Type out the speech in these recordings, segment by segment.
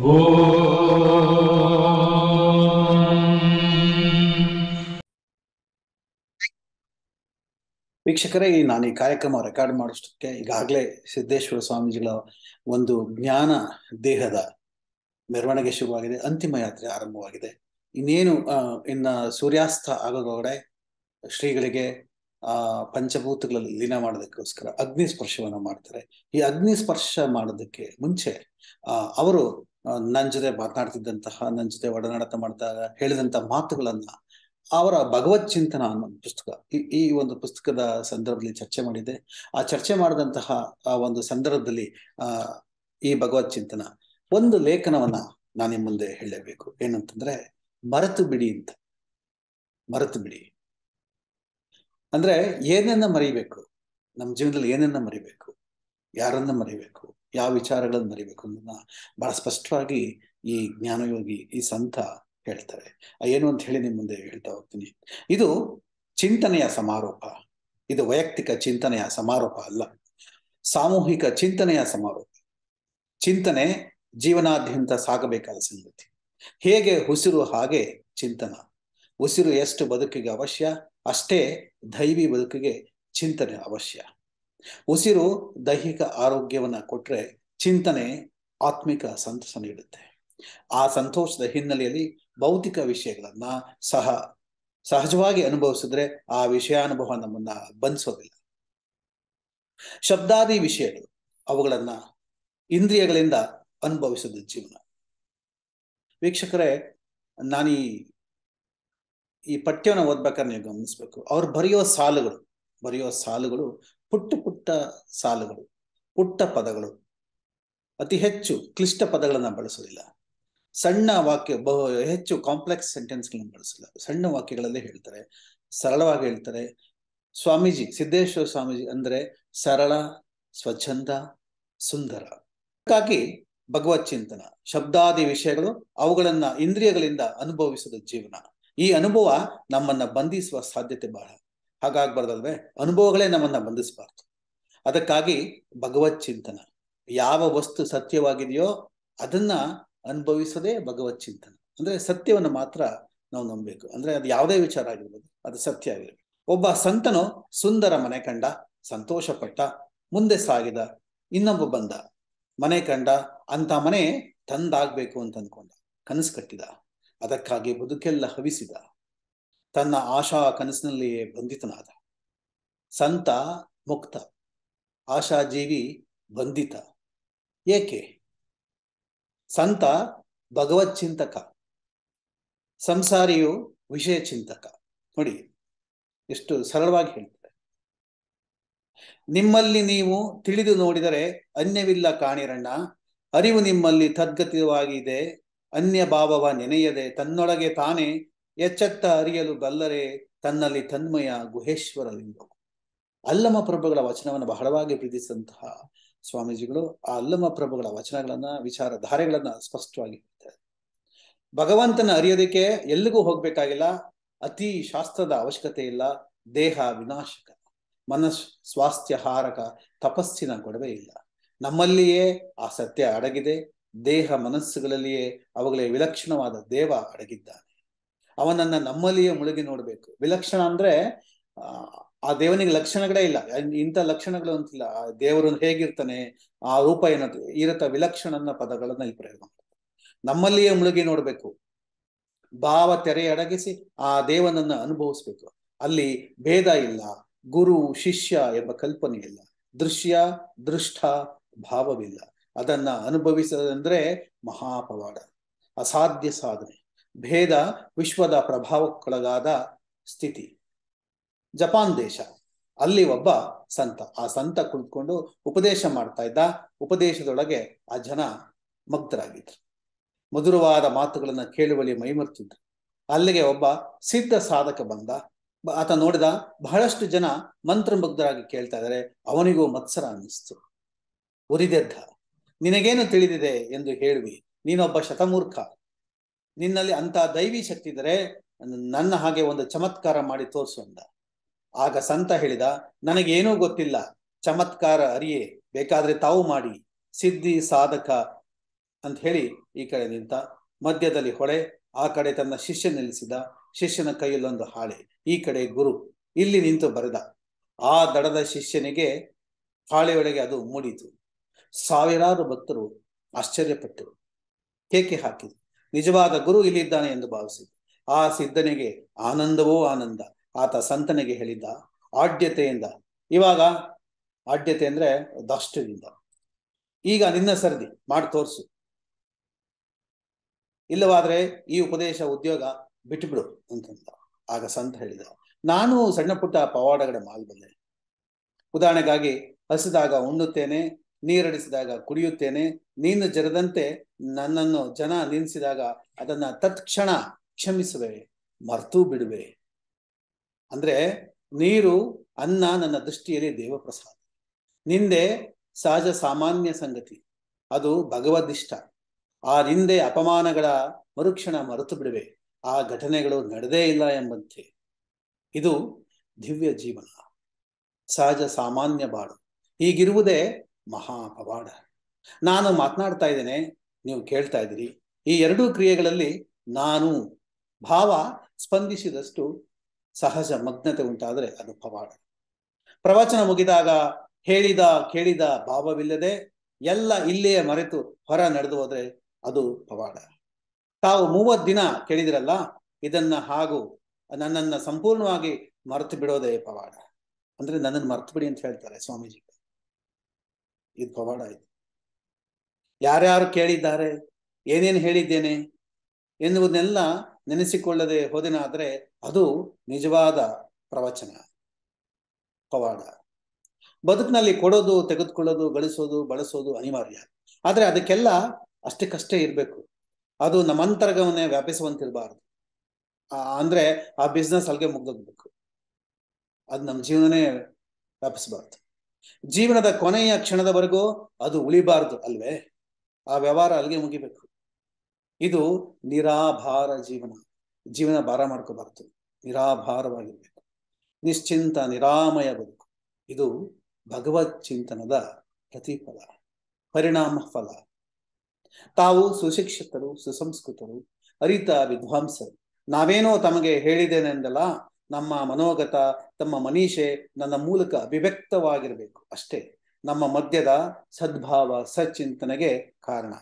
ವೀಕ್ಷಕರೇ ಈ ನಾನು ಈ ಕಾರ್ಯಕ್ರಮ ರೆಕಾರ್ಡ್ ಮಾಡೋಷ್ಟಕ್ಕೆ ಈಗಾಗಲೇ ಸಿದ್ದೇಶ್ವರ ಸ್ವಾಮೀಜಿಗಳ ಒಂದು ಜ್ಞಾನ ದೇಹದ ಮೆರವಣಿಗೆ ಶುರುವಾಗಿದೆ ಅಂತಿಮ ಯಾತ್ರೆ ಆರಂಭವಾಗಿದೆ ಇನ್ನೇನು ಆ, ಇನ್ನ ಸೂರ್ಯಾಸ್ತ ಆಗೋಗಡೆ ಶ್ರೀಗಳಿಗೆ ಆ ಪಂಚಭೂತಗಳಲ್ಲಿ ಲೀನ ಮಾಡೋದಕ್ಕೋಸ್ಕರ ಅಗ್ನಿ ಸ್ಪರ್ಶವನ್ನ ಮಾಡ್ತಾರೆ ಈ ಅಗ್ನಿ ಸ್ಪರ್ಶ ಮಾಡೋದಕ್ಕೆ ಮುಂಚೆ ಆ ಅವರು ಆ, ನನ್ ಜೊತೆ ಮಾತನಾಡ್ತಿದ್ದಂತಹ ನನ್ ಜೊತೆ ಒಡನಾಟ ಮಾಡಿದಾಗ ಹೇಳಿದಂತ ಮಾತುಗಳನ್ನ ಅವರ ಭಗವತ್ ಚಿಂತನ ಅನ್ನೋ ಒಂದು ಪುಸ್ತಕ ಈ ಈ ಒಂದು ಪುಸ್ತಕದ ಸಂದರ್ಭದಲ್ಲಿ ಚರ್ಚೆ ಮಾಡಿದೆ ಆ ಚರ್ಚೆ ಮಾಡಿದಂತಹ ಆ ಒಂದು ಸಂದರ್ಭದಲ್ಲಿ ಆ ಈ ಭಗವತ್ ಚಿಂತನ ಒಂದು ಲೇಖನವನ್ನ ನಾನು ನಿಮ್ಮ ಮುಂದೆ ಹೇಳಲೇಬೇಕು ಏನಂತಂದ್ರೆ ಮರೆತು ಬಿಡಿ ಅಂತ ಮರೆತು ಬಿಡಿ ಅಂದ್ರೆ ಏನನ್ನ ಮರಿಬೇಕು ನಮ್ಮ ಜೀವನದಲ್ಲಿ ಏನನ್ನ ಮರಿಬೇಕು ಯಾರನ್ನ ಮರಿಬೇಕು ಯಾವ ವಿಚಾರಗಳನ್ನ ಮರಿಬೇಕು ಅನ್ನೋದನ್ನ ಬಹಳ ಸ್ಪಷ್ಟವಾಗಿ ಈ ಜ್ಞಾನಯೋಗಿ ಈ ಸಂತ ಹೇಳ್ತಾರೆ ಆ ಏನು ಅಂತ ಹೇಳಿ ನಿಮ್ ಮುಂದೆ ಹೇಳ್ತಾ ಹೋಗ್ತೀನಿ ಇದು ಚಿಂತನೆಯ ಸಮಾರೋಪ ಇದು ವೈಯಕ್ತಿಕ ಚಿಂತನೆಯ ಸಮಾರೋಪ ಅಲ್ಲ ಸಾಮೂಹಿಕ ಚಿಂತನೆಯ ಸಮಾರೋಪ ಚಿಂತನೆ ಜೀವನಾದ್ಯಂತ ಸಾಗಬೇಕಾದ ಸಂಗತಿ ಹೇಗೆ ಉಸಿರು ಹಾಗೆ ಚಿಂತನ ಉಸಿರು ಎಷ್ಟು ಬದುಕಿಗೆ ಅವಶ್ಯ ಅಷ್ಟೇ ದೈವಿ ಬದುಕಿಗೆ ಚಿಂತನೆ ಅವಶ್ಯ ಉಸಿರು ದೈಹಿಕ ಆರೋಗ್ಯವನ್ನ ಕೊಟ್ರೆ ಚಿಂತನೆ ಆತ್ಮಿಕ ಸಂತಸ ನೀಡುತ್ತೆ ಆ ಸಂತೋಷದ ಹಿನ್ನೆಲೆಯಲ್ಲಿ ಭೌತಿಕ ವಿಷಯಗಳನ್ನ ಸಹ ಸಹಜವಾಗಿ ಅನುಭವಿಸಿದ್ರೆ ಆ ವಿಷಯಾನುಭವ ನಮ್ಮನ್ನ ಬಂಧಿಸೋದಿಲ್ಲ ಶಬ್ದಾದಿ ವಿಷಯಗಳು ಅವುಗಳನ್ನ ಇಂದ್ರಿಯಗಳಿಂದ ಅನುಭವಿಸೋದು ಜೀವನ ವೀಕ್ಷಕರೇ ನಾನೀ ಈ ಪಠ್ಯವನ್ನು ಓದ್ಬೇಕಾದ್ರೆ ನೀವು ಗಮನಿಸ್ಬೇಕು ಅವ್ರು ಬರೆಯೋ ಸಾಲುಗಳು ಬರೆಯೋ ಸಾಲುಗಳು ಪುಟ್ಟ ಪುಟ್ಟ ಸಾಲುಗಳು ಪುಟ್ಟ ಪದಗಳು ಅತಿ ಹೆಚ್ಚು ಕ್ಲಿಷ್ಟ ಪದಗಳನ್ನ ಬಳಸೋದಿಲ್ಲ ಸಣ್ಣ ವಾಕ್ಯ ಬಹು ಹೆಚ್ಚು ಕಾಂಪ್ಲೆಕ್ಸ್ ಸೆಂಟೆನ್ಸ್ಗಳನ್ನ ಬಳಸಲ್ಲ ಸಣ್ಣ ವಾಕ್ಯಗಳಲ್ಲೇ ಹೇಳ್ತಾರೆ ಸರಳವಾಗಿ ಹೇಳ್ತಾರೆ ಸ್ವಾಮೀಜಿ ಸಿದ್ದೇಶ್ವರ ಸ್ವಾಮೀಜಿ ಅಂದ್ರೆ ಸರಳ ಸ್ವಚ್ಛಂದ ಸುಂದರ ಹಾಗಾಗಿ ಭಗವತ್ ಚಿಂತನ ಶಬ್ದಾದಿ ವಿಷಯಗಳು ಅವುಗಳನ್ನ ಇಂದ್ರಿಯಗಳಿಂದ ಅನುಭವಿಸದ ಜೀವನ ಈ ಅನುಭವ ನಮ್ಮನ್ನ ಬಂಧಿಸುವ ಸಾಧ್ಯತೆ ಬಹಳ ಹಾಗಾಗ್ಬಾರ್ದಲ್ವೇ ಅನುಭವಗಳೇ ನಮ್ಮನ್ನ ಬಂಧಿಸಬಾರ್ದು ಅದಕ್ಕಾಗಿ ಭಗವತ್ ಚಿಂತನ ಯಾವ ವಸ್ತು ಸತ್ಯವಾಗಿದೆಯೋ ಅದನ್ನ ಅನುಭವಿಸೋದೇ ಭಗವತ್ ಚಿಂತನ ಅಂದ್ರೆ ಸತ್ಯವನ್ನು ಮಾತ್ರ ನಾವು ನಂಬಬೇಕು ಅಂದ್ರೆ ಅದು ಯಾವುದೇ ವಿಚಾರ ಆಗಿರ್ಬೋದು ಅದು ಸತ್ಯ ಆಗಿರ್ಬೇಕು ಒಬ್ಬ ಸಂತನು ಸುಂದರ ಮನೆ ಕಂಡ ಸಂತೋಷ ಪಟ್ಟ ಮುಂದೆ ಸಾಗಿದ ಇನ್ನೊಬ್ಬ ಬಂದ ಮನೆ ಕಂಡ ಅಂತ ಮನೆ ತಂದಾಗ್ಬೇಕು ಅಂತ ಅನ್ಕೊಂಡ ಕನಸು ಕಟ್ಟಿದ ಅದಕ್ಕಾಗಿ ಬದುಕೆಲ್ಲ ಹವಿಸಿದ ತನ್ನ ಆಶಾ ಕನಸಿನಲ್ಲಿಯೇ ಬಂಧಿತನಾದ ಸಂತ ಮುಕ್ತ ಆಶಾಜೀವಿ ಬಂಧಿತ ಏಕೆ ಸಂತ ಭಗವತ್ ಚಿಂತಕ ಸಂಸಾರಿಯು ವಿಷಯ ಚಿಂತಕ ನೋಡಿ ಎಷ್ಟು ಸರಳವಾಗಿ ಹೇಳ್ತಾರೆ ನಿಮ್ಮಲ್ಲಿ ನೀವು ತಿಳಿದು ನೋಡಿದರೆ ಅನ್ಯವಿಲ್ಲ ಕಾಣಿರಣ್ಣ ಅರಿವು ನಿಮ್ಮಲ್ಲಿ ತದ್ಗತಿವಾಗಿದೆ ಅನ್ಯ ಭಾವವ ನೆನೆಯದೆ ತನ್ನೊಳಗೆ ತಾನೇ ಎಚ್ಚೆತ್ತ ಅರಿಯಲು ಬಲ್ಲರೆ ತನ್ನಲ್ಲಿ ತನ್ಮಯ ಗುಹೇಶ್ವರ ಲಿಂಗ ಅಲ್ಲಮ ಪ್ರಭುಗಳ ವಚನವನ್ನು ಬಹಳವಾಗಿ ಪ್ರೀತಿಸಿದಂತಹ ಸ್ವಾಮೀಜಿಗಳು ಆ ಅಲ್ಲಮ ಪ್ರಭುಗಳ ವಚನಗಳನ್ನ ವಿಚಾರಧಾರೆಗಳನ್ನ ಸ್ಪಷ್ಟವಾಗಿ ಹೇಳ್ತಾರೆ ಭಗವಂತನ ಅರಿಯೋದಕ್ಕೆ ಎಲ್ಲಿಗೂ ಹೋಗ್ಬೇಕಾಗಿಲ್ಲ ಅತಿ ಶಾಸ್ತ್ರದ ಅವಶ್ಯಕತೆ ಇಲ್ಲ ದೇಹ ವಿನಾಶಕ ಮನಸ್ ಸ್ವಾಸ್ಥ್ಯ ಹಾರಕ ತಪಸ್ಸಿನ ಗೊಡವೆ ಇಲ್ಲ ನಮ್ಮಲ್ಲಿಯೇ ಆ ಸತ್ಯ ಅಡಗಿದೆ ದೇಹ ಮನಸ್ಸುಗಳಲ್ಲಿಯೇ ಅವುಗಳೇ ವಿಲಕ್ಷಣವಾದ ದೇವ ಅಡಗಿದ್ದಾನೆ ಅವನನ್ನ ನಮ್ಮಲ್ಲಿಯೇ ಮುಳುಗಿ ನೋಡ್ಬೇಕು ವಿಲಕ್ಷಣ ಅಂದ್ರೆ ಆ ಆ ದೇವನಿಗೆ ಲಕ್ಷಣಗಳೇ ಇಲ್ಲ ಇಂಥ ಲಕ್ಷಣಗಳು ಅಂತಿಲ್ಲ ಆ ದೇವರು ಹೇಗಿರ್ತಾನೆ ಆ ರೂಪ ಏನದು ಇರತ್ತ ವಿಲಕ್ಷಣನ ಪದಗಳನ್ನ ಇಲ್ಲಿ ಪ್ರಯೋಗ ಮಾಡ್ತಾರೆ ನಮ್ಮಲ್ಲಿಯೇ ಮುಳುಗಿ ನೋಡ್ಬೇಕು ಭಾವ ತೆರೆ ಅಡಗಿಸಿ ಆ ದೇವನನ್ನ ಅನುಭವಿಸ್ಬೇಕು ಅಲ್ಲಿ ಭೇದ ಇಲ್ಲ ಗುರು ಶಿಷ್ಯ ಎಂಬ ಕಲ್ಪನೆ ಇಲ್ಲ ದೃಶ್ಯ ದೃಷ್ಟ ಭಾವವಿಲ್ಲ ಅದನ್ನ ಅನುಭವಿಸದಂದ್ರೆ ಮಹಾಪವಾಡ ಅಸಾಧ್ಯ ಸಾಧನೆ ಭೇದ ವಿಶ್ವದ ಪ್ರಭಾವಕ್ಕೊಳಗಾದ ಸ್ಥಿತಿ ಜಪಾನ್ ದೇಶ ಅಲ್ಲಿ ಒಬ್ಬ ಸಂತ ಆ ಸಂತ ಕುಳಿತುಕೊಂಡು ಉಪದೇಶ ಮಾಡ್ತಾ ಇದ್ದ ಉಪದೇಶದೊಳಗೆ ಆ ಜನ ಮಗ್ಧರಾಗಿದ್ರು ಮಧುರವಾದ ಮಾತುಗಳನ್ನ ಕೇಳುವಳಿ ಮೈಮರ್ತಿದ್ರು ಅಲ್ಲಿಗೆ ಒಬ್ಬ ಸಿದ್ಧ ಸಾಧಕ ಬಂದ ಆತ ನೋಡಿದ ಬಹಳಷ್ಟು ಜನ ಮಂತ್ರಮುಗ್ಧರಾಗಿ ಕೇಳ್ತಾ ಇದ್ದಾರೆ ಅವನಿಗೂ ಮತ್ಸರ ಅನ್ನಿಸ್ತು ಉರಿದೆದ್ದ ನಿನಗೇನು ತಿಳಿದಿದೆ ಎಂದು ಹೇಳುವಿ ನೀನೊಬ್ಬ ಶತಮೂರ್ಖ ನಿನ್ನಲ್ಲಿ ಅಂತ ದೈವಿ ಶಕ್ತಿ ಇದ್ದರೆ ನನ್ನ ಹಾಗೆ ಒಂದು ಚಮತ್ಕಾರ ಮಾಡಿ ತೋರಿಸು ಅಂದ ಆಗ ಸಂತ ಹೇಳಿದ ನನಗೇನೂ ಗೊತ್ತಿಲ್ಲ ಚಮತ್ಕಾರ ಅರಿಯೇ ಬೇಕಾದ್ರೆ ತಾವು ಮಾಡಿ ಸಿದ್ಧಿ ಸಾಧಕ ಅಂತ ಹೇಳಿ ಈ ಕಡೆ ನಿಂತ ಮಧ್ಯದಲ್ಲಿ ಹೊಳೆ ಆ ಕಡೆ ತನ್ನ ಶಿಷ್ಯ ನಿಲ್ಲಿಸಿದ ಶಿಷ್ಯನ ಕೈಯಲ್ಲೊಂದು ಹಾಳೆ ಈ ಕಡೆ ಗುರು ಇಲ್ಲಿ ನಿಂತು ಬರೆದ ಆ ದಡದ ಶಿಷ್ಯನಿಗೆ ಹಾಳೆಯೊಳಗೆ ಅದು ಮೂಡಿತು ಸಾವಿರಾರು ಭಕ್ತರು ಆಶ್ಚರ್ಯಪಟ್ಟರು ಕೇಕೆ ಹಾಕಿದರು ನಿಜವಾದ ಗುರು ಇಲ್ಲಿದ್ದಾನೆ ಎಂದು ಭಾವಿಸಿದರು ಆ ಸಿದ್ಧನಿಗೆ ಆನಂದವೋ ಆನಂದ ಆತ ಸಂತನಿಗೆ ಹೇಳಿದ್ದ ಆಡ್ಯತೆಯಿಂದ ಇವಾಗ ಆಡ್ಯತೆ ಅಂದ್ರೆ ದಾಷ್ಟ್ಯದಿಂದ ಈಗ ನಿನ್ನ ಸರದಿ ಮಾಡಿ ತೋರ್ಸು ಇಲ್ಲವಾದ್ರೆ ಈ ಉಪದೇಶ ಉದ್ಯೋಗ ಬಿಟ್ಟುಬಿಡು ಅಂತಂದ ಆಗ ಸಂತ ಹೇಳಿದ ನಾನು ಸಣ್ಣ ಪುಟ್ಟ ಪವಾಡಗಳ ಮಾಡಬಲ್ಲೆ ಉದಾಹರಣೆಗಾಗಿ ಹಸಿದಾಗ ಉಣ್ಣುತ್ತೇನೆ ನೀರಡಿಸಿದಾಗ ಕುಡಿಯುತ್ತೇನೆ ನೀನು ಜರದಂತೆ ನನ್ನನ್ನು ಜನ ನಿಲ್ಲಿಸಿದಾಗ ಅದನ್ನ ತತ್ಕ್ಷಣ ಕ್ಷಮಿಸುವೆ ಮರ್ತೂ ಬಿಡುವೆ ಅಂದ್ರೆ ನೀರು ಅನ್ನ ನನ್ನ ದೃಷ್ಟಿಯಲ್ಲಿ ದೇವಪ್ರಸಾದ ನಿಂದೆ ಸಹಜ ಸಾಮಾನ್ಯ ಸಂಗತಿ ಅದು ಭಗವದ್ದಿಷ್ಟ ಆ ನಿಂದೆ ಅಪಮಾನಗಳ ಮರುಕ್ಷಣ ಮರೆತು ಬಿಡುವೆ ಆ ಘಟನೆಗಳು ನಡೆದೇ ಇಲ್ಲ ಎಂಬಂತೆ ಇದು ದಿವ್ಯ ಜೀವನ ಸಹಜ ಸಾಮಾನ್ಯ ಬಾಳು ಹೀಗಿರುವುದೇ ಮಹಾ ಪವಾಡ ನಾನು ಮಾತನಾಡ್ತಾ ಇದ್ದೇನೆ ನೀವು ಕೇಳ್ತಾ ಇದ್ದೀರಿ ಈ ಎರಡೂ ಕ್ರಿಯೆಗಳಲ್ಲಿ ನಾನು ಭಾವ ಸ್ಪಂದಿಸಿದಷ್ಟು ಸಹಜ ಮಗ್ನತೆ ಉಂಟಾದರೆ ಅದು ಪವಾಡ ಪ್ರವಚನ ಮುಗಿದಾಗ ಹೇಳಿದ ಕೇಳಿದ ಭಾವವಿಲ್ಲದೆ ಎಲ್ಲ ಇಲ್ಲಿಯೇ ಮರೆತು ಹೊರ ನಡೆದು ಹೋದ್ರೆ ಅದು ಪವಾಡ ತಾವು ಮೂವತ್ತು ದಿನ ಕೇಳಿದಿರಲ್ಲ ಇದನ್ನ ಹಾಗೂ ನನ್ನನ್ನ ಸಂಪೂರ್ಣವಾಗಿ ಮರೆತು ಬಿಡೋದೇ ಪವಾಡ ಅಂದ್ರೆ ನನ್ನನ್ನು ಮರೆತು ಬಿಡಿ ಅಂತ ಹೇಳ್ತಾರೆ ಸ್ವಾಮೀಜಿ ಇದು ಪವಾಡ ಇದು ಯಾರ್ಯಾರು ಕೇಳಿದ್ದಾರೆ ಏನೇನು ಹೇಳಿದ್ದೇನೆ ಎನ್ನುವುದನ್ನೆಲ್ಲ ನೆನೆಸಿಕೊಳ್ಳದೆ ಹೋದೆನಾದ್ರೆ ಅದು ನಿಜವಾದ ಪ್ರವಚನ ಪವಾಡ ಬದುಕಿನಲ್ಲಿ ಕೊಡೋದು ತೆಗೆದುಕೊಳ್ಳೋದು ಗಳಿಸೋದು ಬಳಸೋದು ಅನಿವಾರ್ಯ ಆದ್ರೆ ಅದಕ್ಕೆಲ್ಲ ಅಷ್ಟಕ್ಕಷ್ಟೇ ಇರಬೇಕು ಅದು ನಮ್ಮಂತರ್ಗವನ್ನೇ ವ್ಯಾಪಿಸುವಂತಿರಬಾರದು ಅಂದ್ರೆ ಆ ಬಿಸ್ನೆಸ್ ಅಲ್ಲಿಗೆ ಮುಗ್ದೋಗ್ಬೇಕು ಅದು ನಮ್ಮ ಜೀವನನೇ ವ್ಯಾಪಿಸಬಾರ್ದು ಜೀವನದ ಕೊನೆಯ ಕ್ಷಣದವರೆಗೂ ಅದು ಉಳಿಬಾರ್ದು ಅಲ್ವೇ ಆ ವ್ಯವಹಾರ ಅಲ್ಲಿಗೆ ಮುಗಿಬೇಕು ಇದು ನಿರಾಭಾರ ಜೀವನ ಜೀವನ ಭಾರ ಮಾಡ್ಕೋಬಾರ್ದು ನಿರಾಭಾರವಾಗಿರ್ಬೇಕು ನಿಶ್ಚಿಂತ ನಿರಾಮಯ ಬದುಕು ಇದು ಭಗವತ್ ಚಿಂತನದ ಪ್ರತಿಫಲ ಪರಿಣಾಮ ಫಲ ತಾವು ಸುಶಿಕ್ಷಿತರು ಸುಸಂಸ್ಕೃತರು ಅರಿತ ವಿದ್ವಾಂಸರು ನಾವೇನೋ ತಮಗೆ ಹೇಳಿದ್ದೇನೆಂದಲ್ಲ ನಮ್ಮ ಮನೋಗತ ತಮ್ಮ ಮನೀಷೆ ನನ್ನ ಮೂಲಕ ಅಭಿವ್ಯಕ್ತವಾಗಿರಬೇಕು ಅಷ್ಟೇ ನಮ್ಮ ಮಧ್ಯದ ಸದ್ಭಾವ ಸಚ್ಚಿಂತನೆಗೆ ಕಾರಣ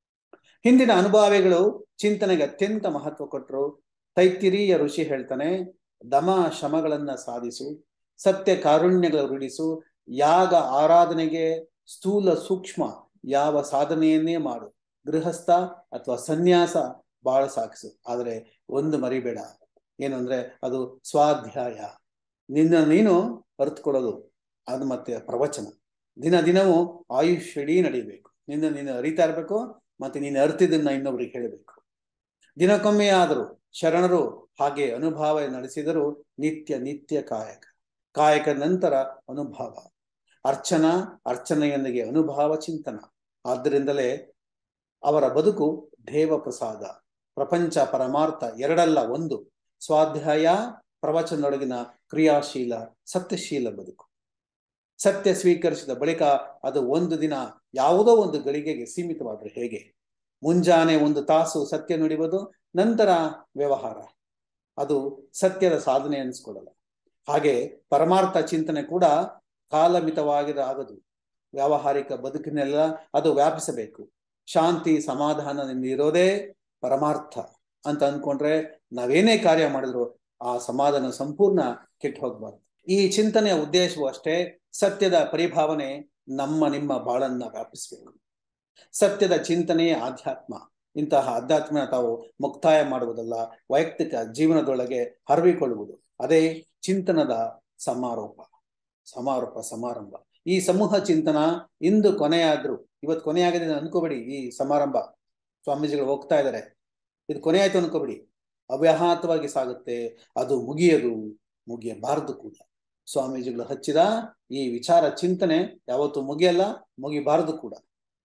ಹಿಂದಿನ ಅನುಭಾವಿಗಳು ಚಿಂತನೆಗೆ ಅತ್ಯಂತ ಮಹತ್ವ ಕೊಟ್ಟರು ತೈತಿರೀಯ ಋಷಿ ಹೇಳ್ತಾನೆ ದಮ ಶಮಗಳನ್ನ ಸಾಧಿಸು ಸತ್ಯ ಕಾರುಣ್ಯಗಳ ರೂಢಿಸು ಯಾಗ ಆರಾಧನೆಗೆ ಸ್ಥೂಲ ಸೂಕ್ಷ್ಮ ಯಾವ ಸಾಧನೆಯನ್ನೇ ಮಾಡು ಗೃಹಸ್ಥ ಅಥವಾ ಸನ್ಯಾಸ ಬಹಳ ಸಾಕಿಸು ಆದರೆ ಒಂದು ಮರಿಬೇಡ ಏನು ಅಂದ್ರೆ ಅದು ಸ್ವಾಧ್ಯಾಯ ನಿನ್ನ ನೀನು ಅರ್ಥಕೊಳ್ಳೋದು ಅದು ಮತ್ತೆ ಪ್ರವಚನ ದಿನ ದಿನವೂ ಆಯುಷ್ಯಡೀ ನಡೀಬೇಕು ನಿನ್ನ ನೀನು ಅರಿತಾ ಇರಬೇಕು ಮತ್ತೆ ನೀನು ಅರ್ತಿದ್ದನ್ನ ಇನ್ನೊಬ್ರಿಗೆ ಹೇಳಬೇಕು ದಿನಕ್ಕೊಮ್ಮೆ ಆದರೂ ಶರಣರು ಹಾಗೆ ಅನುಭವ ನಡೆಸಿದರೂ ನಿತ್ಯ ನಿತ್ಯ ಕಾಯಕ ಕಾಯಕ ನಂತರ ಅನುಭವ ಅರ್ಚನಾ ಅರ್ಚನೆಯೊಂದಿಗೆ ಅನುಭವ ಚಿಂತನ ಆದ್ದರಿಂದಲೇ ಅವರ ಬದುಕು ದೇವ ಪ್ರಸಾದ ಪ್ರಪಂಚ ಪರಮಾರ್ಥ ಎರಡಲ್ಲ ಒಂದು ಸ್ವಾಧ್ಯಾಯ ಪ್ರವಚನದೊಳಗಿನ ಕ್ರಿಯಾಶೀಲ ಸತ್ಯಶೀಲ ಬದುಕು ಸತ್ಯ ಸ್ವೀಕರಿಸಿದ ಬಳಿಕ ಅದು ಒಂದು ದಿನ ಯಾವುದೋ ಒಂದು ಗಳಿಗೆಗೆ ಸೀಮಿತವಾದ್ರೆ ಹೇಗೆ ಮುಂಜಾನೆ ಒಂದು ತಾಸು ಸತ್ಯ ನುಡಿಯುವುದು ನಂತರ ವ್ಯವಹಾರ ಅದು ಸತ್ಯದ ಸಾಧನೆ ಅನಿಸ್ಕೊಳ್ಳಲ್ಲ ಹಾಗೆ ಪರಮಾರ್ಥ ಚಿಂತನೆ ಕೂಡ ಕಾಲಮಿತವಾಗಿರಾಗದು ವ್ಯಾವಹಾರಿಕ ಬದುಕಿನೆಲ್ಲ ಅದು ವ್ಯಾಪಿಸಬೇಕು ಶಾಂತಿ ಸಮಾಧಾನದಿಂದ ಇರೋದೇ ಪರಮಾರ್ಥ ಅಂತ ಅಂದ್ಕೊಂಡ್ರೆ ನಾವೇನೇ ಕಾರ್ಯ ಮಾಡಿದ್ರು ಆ ಸಮಾಧಾನ ಸಂಪೂರ್ಣ ಕೆಟ್ಟು ಹೋಗ್ಬಾರ್ದು ಈ ಚಿಂತನೆಯ ಉದ್ದೇಶವು ಅಷ್ಟೇ ಸತ್ಯದ ಪರಿಭಾವನೆ ನಮ್ಮ ನಿಮ್ಮ ಬಾಳನ್ನ ವ್ಯಾಪಿಸಬೇಕು ಸತ್ಯದ ಚಿಂತನೆಯೇ ಆಧ್ಯಾತ್ಮ ಇಂತಹ ಆಧ್ಯಾತ್ಮ ತಾವು ಮುಕ್ತಾಯ ಮಾಡುವುದಲ್ಲ ವೈಯಕ್ತಿಕ ಜೀವನದೊಳಗೆ ಹರವಿಕೊಳ್ಳುವುದು ಅದೇ ಚಿಂತನದ ಸಮಾರೋಪ ಸಮಾರೋಪ ಸಮಾರಂಭ ಈ ಸಮೂಹ ಚಿಂತನ ಇಂದು ಕೊನೆಯಾದ್ರು ಇವತ್ತು ಕೊನೆಯಾಗಿದೆ ಅನ್ಕೋಬೇಡಿ ಈ ಸಮಾರಂಭ ಸ್ವಾಮೀಜಿಗಳು ಹೋಗ್ತಾ ಇದ್ದಾರೆ ಇದು ಕೊನೆ ಆಯ್ತು ಅನ್ಕೋಬೇಡಿ ಅವ್ಯಾಹತವಾಗಿ ಸಾಗುತ್ತೆ ಅದು ಮುಗಿಯದು ಮುಗಿಯಬಾರದು ಕೂಡ ಸ್ವಾಮೀಜಿಗಳು ಹಚ್ಚಿದ ಈ ವಿಚಾರ ಚಿಂತನೆ ಯಾವತ್ತು ಮುಗಿಯಲ್ಲ ಮುಗಿಬಾರದು ಕೂಡ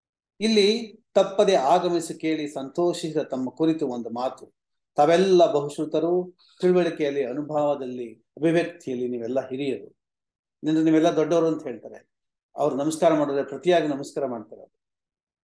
ಇಲ್ಲಿ ತಪ್ಪದೆ ಆಗಮಿಸಿ ಕೇಳಿ ಸಂತೋಷಿಸಿದ ತಮ್ಮ ಕುರಿತು ಒಂದು ಮಾತು ತಾವೆಲ್ಲ ಬಹುಶ್ರುತರು ತಿಳುವಳಿಕೆಯಲ್ಲಿ ಅನುಭವದಲ್ಲಿ ಅಭಿವ್ಯಕ್ತಿಯಲ್ಲಿ ನೀವೆಲ್ಲ ಹಿರಿಯರು ನಿನ್ನ ನೀವೆಲ್ಲ ದೊಡ್ಡವರು ಅಂತ ಹೇಳ್ತಾರೆ ಅವ್ರು ನಮಸ್ಕಾರ ಮಾಡಿದ್ರೆ ಪ್ರತಿಯಾಗಿ ನಮಸ್ಕಾರ ಮಾಡ್ತಾರೆ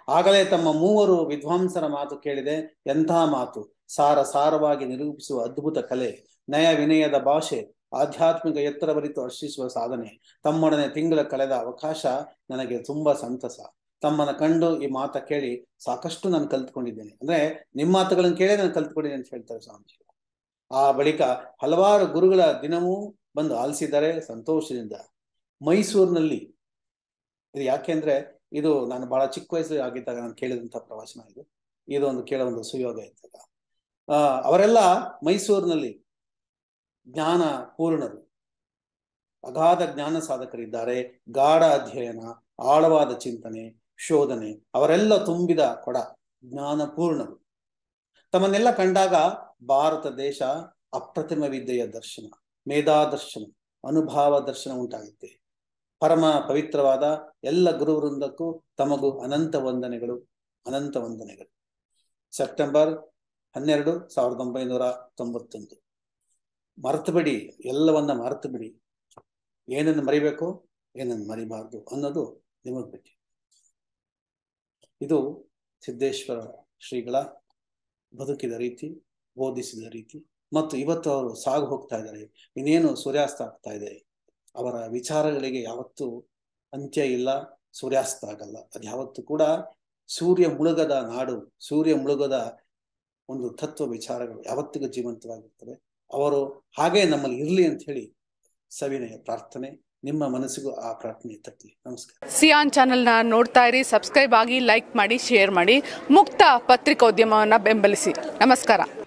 ಆಗಲೇ ತಮ್ಮ ಮೂವರು ವಿದ್ವಾಂಸರ ಮಾತು ಕೇಳಿದೆ ಎಂತಹ ಮಾತು ಸಾರ ಸಾರವಾಗಿ ನಿರೂಪಿಸುವ ಅದ್ಭುತ ಕಲೆ ನಯ ವಿನಯದ ಭಾಷೆ ಆಧ್ಯಾತ್ಮಿಕ ಎತ್ತರವರಿತು ಹರ್ಷಿಸುವ ಸಾಧನೆ ತಮ್ಮೊಡನೆ ತಿಂಗಳ ಕಳೆದ ಅವಕಾಶ ನನಗೆ ತುಂಬಾ ಸಂತಸ ತಮ್ಮನ್ನ ಕಂಡು ಈ ಮಾತ ಕೇಳಿ ಸಾಕಷ್ಟು ನಾನು ಕಲ್ತ್ಕೊಂಡಿದ್ದೇನೆ ಅಂದ್ರೆ ನಿಮ್ಮ ಮಾತುಗಳನ್ನು ಕೇಳಿ ನಾನು ಕಲ್ತ್ಕೊಂಡಿದ್ದೇನೆ ಅಂತ ಹೇಳ್ತಾರೆ ಸ್ವಾಮೀಜಿ ಆ ಬಳಿಕ ಹಲವಾರು ಗುರುಗಳ ದಿನವೂ ಬಂದು ಆಲಿಸಿದ್ದಾರೆ ಸಂತೋಷದಿಂದ ಮೈಸೂರಿನಲ್ಲಿ ಇದು ಯಾಕೆಂದ್ರೆ ಇದು ನಾನು ಬಹಳ ಚಿಕ್ಕ ವಯಸ್ಸು ಆಗಿದ್ದಾಗ ನಾನು ಕೇಳಿದಂತ ಪ್ರವಚನ ಇದು ಇದು ಒಂದು ಕೇಳೋ ಒಂದು ಸುಯೋಗ ಇದ್ದಾಗ ಆ ಅವರೆಲ್ಲ ಮೈಸೂರಿನಲ್ಲಿ ಜ್ಞಾನ ಪೂರ್ಣರು ಅಗಾಧ ಜ್ಞಾನ ಸಾಧಕರಿದ್ದಾರೆ ಗಾಢ ಅಧ್ಯಯನ ಆಳವಾದ ಚಿಂತನೆ ಶೋಧನೆ ಅವರೆಲ್ಲ ತುಂಬಿದ ಕೊಡ ಜ್ಞಾನ ಪೂರ್ಣರು ತಮ್ಮನ್ನೆಲ್ಲ ಕಂಡಾಗ ಭಾರತ ದೇಶ ಅಪ್ರತಿಮ ವಿದ್ಯೆಯ ದರ್ಶನ ಮೇಧಾದರ್ಶನ ಅನುಭಾವ ದರ್ಶನ ಉಂಟಾಗುತ್ತೆ ಪರಮ ಪವಿತ್ರವಾದ ಎಲ್ಲ ಗುರುವೃಂದಕ್ಕೂ ತಮಗೂ ಅನಂತ ವಂದನೆಗಳು ಅನಂತ ವಂದನೆಗಳು ಸೆಪ್ಟೆಂಬರ್ ಹನ್ನೆರಡು ಸಾವಿರದ ಒಂಬೈನೂರ ತೊಂಬತ್ತೊಂದು ಮರೆತು ಬಿಡಿ ಎಲ್ಲವನ್ನ ಮರೆತು ಬಿಡಿ ಏನನ್ನು ಮರಿಬೇಕು ಏನನ್ನು ಮರಿಬಾರ್ದು ಅನ್ನೋದು ನಿಮಗೆ ಬಿಟ್ಟು ಇದು ಸಿದ್ದೇಶ್ವರ ಶ್ರೀಗಳ ಬದುಕಿದ ರೀತಿ ಬೋಧಿಸಿದ ರೀತಿ ಮತ್ತು ಇವತ್ತು ಅವರು ಸಾಗು ಹೋಗ್ತಾ ಇದ್ದಾರೆ ಇನ್ನೇನು ಸೂರ್ಯಾಸ್ತ ಆಗ್ತಾ ಇದೆ ಅವರ ವಿಚಾರಗಳಿಗೆ ಯಾವತ್ತೂ ಅಂತ್ಯ ಇಲ್ಲ ಸೂರ್ಯಾಸ್ತ ಆಗಲ್ಲ ಅದು ಯಾವತ್ತೂ ಕೂಡ ಸೂರ್ಯ ಮುಳುಗದ ನಾಡು ಸೂರ್ಯ ಮುಳುಗದ ಒಂದು ತತ್ವ ವಿಚಾರಗಳು ಯಾವತ್ತಿಗೂ ಜೀವಂತವಾಗಿರ್ತವೆ ಅವರು ಹಾಗೆ ನಮ್ಮಲ್ಲಿ ಇರಲಿ ಅಂತ ಹೇಳಿ ಸವಿನಯ ಪ್ರಾರ್ಥನೆ ನಿಮ್ಮ ಮನಸ್ಸಿಗೂ ಆ ಪ್ರಾರ್ಥನೆ ತಟ್ಟಲಿ ನಮಸ್ಕಾರ ಸಿಯಾನ್ ಚಾನೆಲ್ನ ನೋಡ್ತಾ ಇರಿ ಸಬ್ಸ್ಕ್ರೈಬ್ ಆಗಿ ಲೈಕ್ ಮಾಡಿ ಶೇರ್ ಮಾಡಿ ಮುಕ್ತ ಪತ್ರಿಕೋದ್ಯಮವನ್ನು ಬೆಂಬಲಿಸಿ ನಮಸ್ಕಾರ